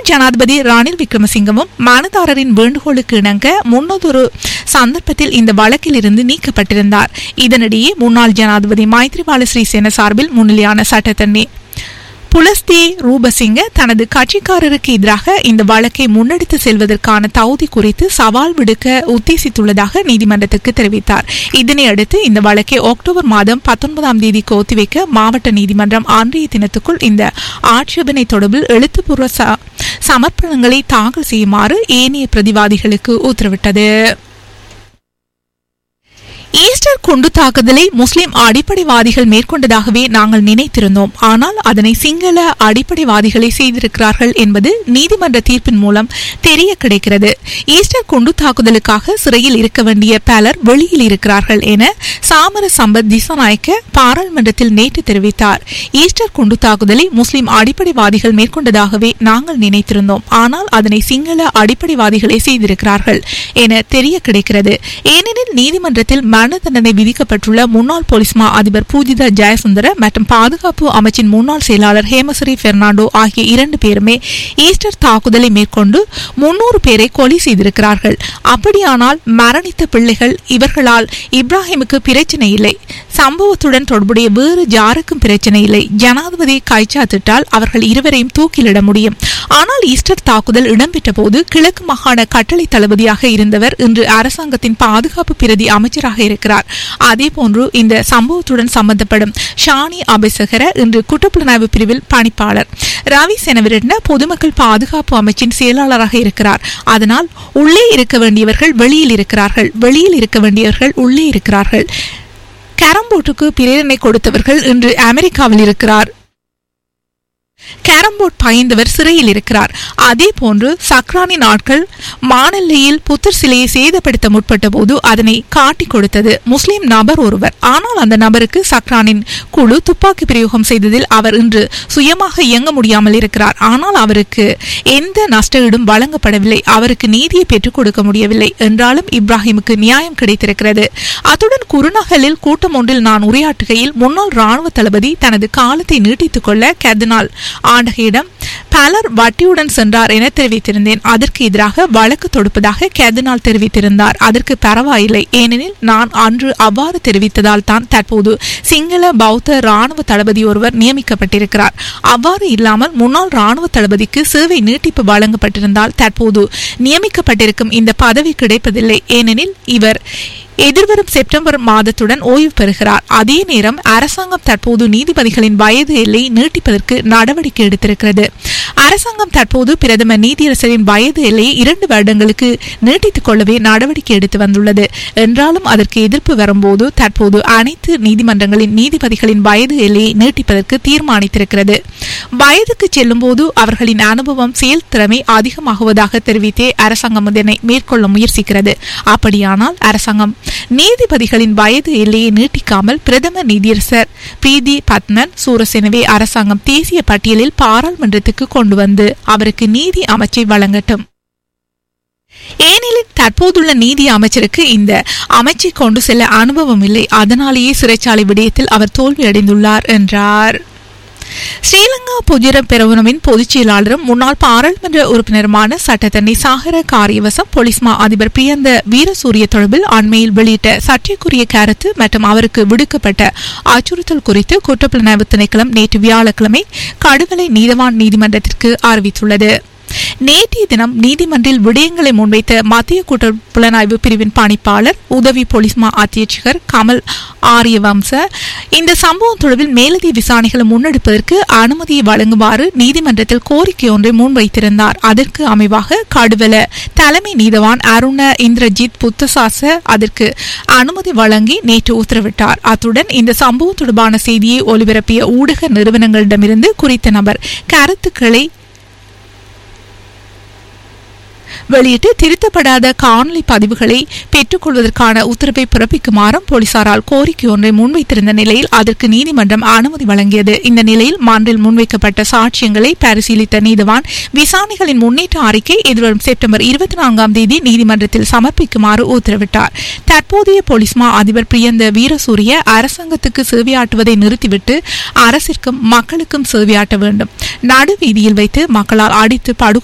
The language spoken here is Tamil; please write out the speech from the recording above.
ஜனாதிபதி ரணில் விக்ரமசிங்கவும் மனுதாரரின் வேண்டுகோளுக்கு இணங்க முன்னதொரு சந்தர்ப்பத்தில் இந்த வழக்கில் இருந்து நீக்கப்பட்டிருந்தார் இதனிடையே முன்னாள் ஜனாதிபதி மைத்ரிபால ஸ்ரீசேன சார்பில் முன்னிலையான சட்டத்தண்ணி புலஸ்தே ரூபசிங்க தனது கட்சிக்காரருக்கு எதிராக இந்த வழக்கை முன்னெடுத்து செல்வதற்கான தகுதி குறித்து சவால் விடுக்க உத்தேசித்துள்ளதாக நீதிமன்றத்துக்கு தெரிவித்தார் இதனையடுத்து இந்த வழக்கை அக்டோபர் மாதம் பத்தொன்பதாம் தேதிக்கு ஒத்திவைக்க மாவட்ட நீதிமன்றம் அன்றைய தினத்துக்குள் இந்த ஆட்சேபனை தொடர்பில் எழுத்துப்பூர்வ ச- சமர்ப்பணங்களை தாக்கல் செய்யுமாறு ஏனைய பிரதிவாதிகளுக்கு உத்தரவிட்டது ஈஸ்டர் குண்டு தாக்குதலை முஸ்லிம் அடிப்படைவாதிகள் மேற்கொண்டதாகவே நாங்கள் நினைத்திருந்தோம் ஆனால் அதனை சிங்கள அடிப்படைவாதிகளை செய்திருக்கிறார்கள் என்பது நீதிமன்ற தீர்ப்பின் மூலம் தெரிய கிடைக்கிறது ஈஸ்டர் குண்டு தாக்குதலுக்காக சிறையில் இருக்க வேண்டிய பலர் வெளியில் இருக்கிறார்கள் என சாமர சம்பத் திசாநாயக்க பாராளுமன்றத்தில் நேற்று தெரிவித்தார் ஈஸ்டர் குண்டு தாக்குதலை முஸ்லிம் அடிப்படைவாதிகள் மேற்கொண்டதாகவே நாங்கள் நினைத்திருந்தோம் ஆனால் அதனை சிங்கள அடிப்படைவாதிகளே செய்திருக்கிறார்கள் என தெரிய கிடைக்கிறது ஏனெனில் நீதிமன்றத்தில் மரண தண்டனை விதிக்கப்பட்டுள்ள முன்னாள் போலீஸ் மா அதிபர் பூஜிதா ஜெயசுந்தர மற்றும் பாதுகாப்பு அமைச்சின் முன்னாள் செயலாளர் ஹேமஸ்ரீ பெர்னாண்டோ ஆகிய இரண்டு பேருமே ஈஸ்டர் தாக்குதலை மேற்கொண்டு முன்னூறு பேரை கொலை செய்திருக்கிறார்கள் அப்படியானால் மரணித்த பிள்ளைகள் இவர்களால் இப்ராஹிமுக்கு பிரச்சனை இல்லை சம்பவத்துடன் தொடர்புடைய வேறு யாருக்கும் பிரச்சனை இல்லை ஜனாதிபதி கைச்சாத்திட்டால் அவர்கள் இருவரையும் தூக்கிலிட முடியும் ஆனால் ஈஸ்டர் தாக்குதல் இடம்பெற்ற போது கிழக்கு மாகாண கட்டளை தளபதியாக இருந்தவர் இன்று அரசாங்கத்தின் பாதுகாப்பு பிரதி அமைச்சராக இருக்கிறார் அதேபோன்று இந்த சம்பவத்துடன் சம்பந்தப்படும் ஷானி அபிசகர இன்று குற்றப்புலனாய்வு பிரிவில் பணிப்பாளர் ரவி செனவிரட்ன பொதுமக்கள் பாதுகாப்பு அமைச்சின் செயலாளராக இருக்கிறார் அதனால் உள்ளே இருக்க வேண்டியவர்கள் வெளியில் இருக்கிறார்கள் வெளியில் இருக்க வேண்டியவர்கள் உள்ளே இருக்கிறார்கள் கேரம்போர்டுக்கு பிரேரணை கொடுத்தவர்கள் இன்று அமெரிக்காவில் இருக்கிறார் கேரம்போர்ட் பாய்ந்தவர் சிறையில் இருக்கிறார் அதே போன்று சக்ரானி நாட்கள் மானல்லையில் புத்தர் சிலையை சேதப்படுத்த முற்பட்ட போது அதனை காட்டிக் கொடுத்தது முஸ்லிம் நபர் ஒருவர் ஆனால் அந்த நபருக்கு சக்ரானின் குழு துப்பாக்கி பிரயோகம் செய்ததில் அவர் இன்று சுயமாக இயங்க முடியாமல் இருக்கிறார் ஆனால் அவருக்கு எந்த நஷ்டஈடும் வழங்கப்படவில்லை அவருக்கு நீதியை பெற்றுக் கொடுக்க முடியவில்லை என்றாலும் இப்ராஹிமுக்கு நியாயம் கிடைத்திருக்கிறது அத்துடன் குருநகலில் கூட்டம் ஒன்றில் நான் உரையாற்றுகையில் முன்னாள் ராணுவ தளபதி தனது காலத்தை நீட்டித்துக் கொள்ள கர்தினால் ஆண்டகையிடம் பலர் வட்டியுடன் சென்றார் என தெரிவித்திருந்தேன் அதற்கு எதிராக வழக்கு தொடுப்பதாக கர்தினால் தெரிவித்திருந்தார் அதற்கு பரவாயில்லை ஏனெனில் நான் அன்று அவ்வாறு தெரிவித்ததால் தான் தற்போது சிங்கள பௌத்த ராணுவ தளபதி ஒருவர் நியமிக்கப்பட்டிருக்கிறார் அவ்வாறு இல்லாமல் முன்னாள் ராணுவ தளபதிக்கு சேவை நீட்டிப்பு வழங்கப்பட்டிருந்தால் தற்போது நியமிக்கப்பட்டிருக்கும் இந்த பதவி கிடைப்பதில்லை ஏனெனில் இவர் எதிர்வரும் செப்டம்பர் மாதத்துடன் ஓய்வு பெறுகிறார் அதே நேரம் அரசாங்கம் தற்போது நீதிபதிகளின் வயது எல்லை நீட்டிப்பதற்கு நடவடிக்கை எடுத்திருக்கிறது அரசாங்கம் தற்போது பிரதமர் நீதியரசரின் வயது எல்லையை இரண்டு வருடங்களுக்கு நீட்டித்துக் கொள்ளவே நடவடிக்கை எடுத்து வந்துள்ளது என்றாலும் அதற்கு எதிர்ப்பு வரும்போது தற்போது அனைத்து நீதிமன்றங்களின் நீதிபதிகளின் வயது எல்லையை நீட்டிப்பதற்கு தீர்மானித்திருக்கிறது வயதுக்கு செல்லும்போது அவர்களின் அனுபவம் செயல்திறமை அதிகமாகுவதாக தெரிவித்தே அரசாங்கம் இதனை மேற்கொள்ள முயற்சிக்கிறது அப்படியானால் அரசாங்கம் நீதிபதிகளின் வயது எல்லையை நீட்டிக்காமல் பிரதமர் நீதியரசர் பிரீதி பத்மன் சூரசேனவே அரசாங்கம் தேசிய பட்டியலில் பாராளுமன்றத்துக்கு கொண்டு வந்து அவருக்கு நீதி அமைச்சை வழங்கட்டும் ஏனெனில் தற்போதுள்ள நீதி அமைச்சருக்கு இந்த அமைச்சை கொண்டு செல்ல அனுபவம் இல்லை அதனாலேயே சிறைச்சாலை விடயத்தில் அவர் தோல்வியடைந்துள்ளார் என்றார் ஸ்ரீலங்கா பொதுஜன பெரமுனவின் பொதுச் செயலாளரும் முன்னாள் பாராளுமன்ற உறுப்பினருமான சட்டத்தண்ணி சாகர காரியவசம் போலீஸ் மா அதிபர் பிரியந்த வீரசூரிய தொடர்பில் அண்மையில் வெளியிட்ட சர்ச்சைக்குரிய கருத்து மற்றும் அவருக்கு விடுக்கப்பட்ட அச்சுறுத்தல் குறித்து குற்றப்புலனாய்வு திணைக்களம் நேற்று வியாழக்கிழமை கடுவலை நீதவான் நீதிமன்றத்திற்கு அறிவித்துள்ளது நேற்றைய தினம் நீதிமன்றில் விடயங்களை முன்வைத்த மத்திய குற்ற புலனாய்வு பிரிவின் பணிப்பாளர் உதவி போலீஸ் மா அத்தியட்சகர் கமல் ஆரியவம்ச இந்த சம்பவம் தொடர்பில் மேலதிக விசாரணைகளை முன்னெடுப்பதற்கு அனுமதியை வழங்குமாறு நீதிமன்றத்தில் கோரிக்கை ஒன்றை முன்வைத்திருந்தார் அதற்கு அமைவாக கடுவல தலைமை நீதவான் அருண இந்திரஜித் புத்தசாச அதற்கு அனுமதி வழங்கி நேற்று உத்தரவிட்டார் அத்துடன் இந்த சம்பவம் தொடர்பான செய்தியை ஒலிபரப்பிய ஊடக நிறுவனங்களிடமிருந்து குறித்த நபர் கருத்துக்களை வெளியிட்டு திருத்தப்படாத காணொலி பதிவுகளை பெற்றுக்கொள்வதற்கான உத்தரவை பிறப்பிக்குமாறும் போலீசாரால் கோரிக்கை ஒன்றை முன்வைத்திருந்த நிலையில் அதற்கு நீதிமன்றம் அனுமதி வழங்கியது இந்த நிலையில் மன்றில் முன்வைக்கப்பட்ட சாட்சியங்களை பரிசீலித்த நீதிவான் விசாரணைகளின் முன்னேற்ற அறிக்கை எதிர்வரும் செப்டம்பர் இருபத்தி நான்காம் தேதி நீதிமன்றத்தில் சமர்ப்பிக்குமாறு உத்தரவிட்டார் தற்போதைய போலீஸ் மா அதிபர் பிரியந்த வீரசூரிய அரசாங்கத்துக்கு சேவையாற்றுவதை நிறுத்திவிட்டு அரசிற்கும் மக்களுக்கும் சேவையாற்ற வேண்டும் நடுவீதியில் வைத்து மக்களால் அடித்து படுகொலை